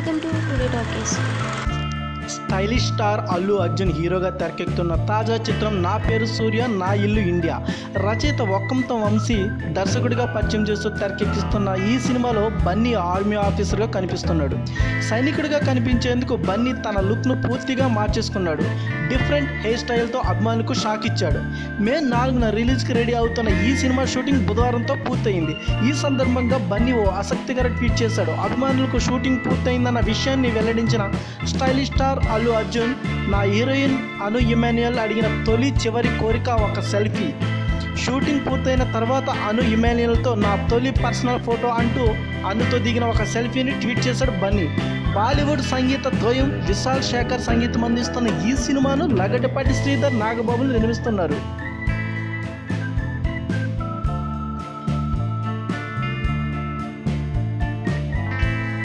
welcome to Today Talkies stylish star Allu Arjun హీరోగా తెరకెక్కుతున్న తాజా చిత్రం నా పేరు సూర్య నా ఇల్లు ఇండియా రచయిత ఒక్కంత వంశీ దర్శకుడిగా పరిచయం చేస్తూ తెరకెక్కిస్తున్న ఈ సినిమాలో బన్నీ ఆర్మీ ఆఫీసర్గా కనిపిస్తున్నాడు సైనికుడిగా కనిపించేందుకు బన్నీ తన లుక్ను పూర్తిగా మార్చేసుకున్నాడు డిఫరెంట్ హెయిర్ స్టైల్తో అభిమానులకు షాక్ ఇచ్చాడు మే నాలుగున రిలీజ్కి రెడీ అవుతున్న ఈ సినిమా షూటింగ్ బుధవారంతో పూర్తయింది ఈ సందర్భంగా బన్నీ ఓ ఆసక్తికర ట్వీట్ చేశాడు అభిమానులకు షూటింగ్ పూర్తయిందన్న విషయాన్ని వెల్లడించిన స్టైలిష్ స్టార్ అల్లు అర్జున్ నా హీరోయిన్ అను ఇమాన్యుయల్ అడిగిన తొలి చివరి కోరిక ఒక సెల్ఫీ షూటింగ్ పూర్తయిన తర్వాత అను ఇమాన్యుయల్తో నా తొలి పర్సనల్ ఫోటో అంటూ అనుతో దిగిన ఒక సెల్ఫీని ట్వీట్ చేశాడు బన్నీ బాలీవుడ్ సంగీత ద్వయం విశాల్ శేఖర్ సంగీతం అందిస్తున్న ఈ సినిమాను లగడపాటి శ్రీధర్ నాగబాబులు నిర్మిస్తున్నారు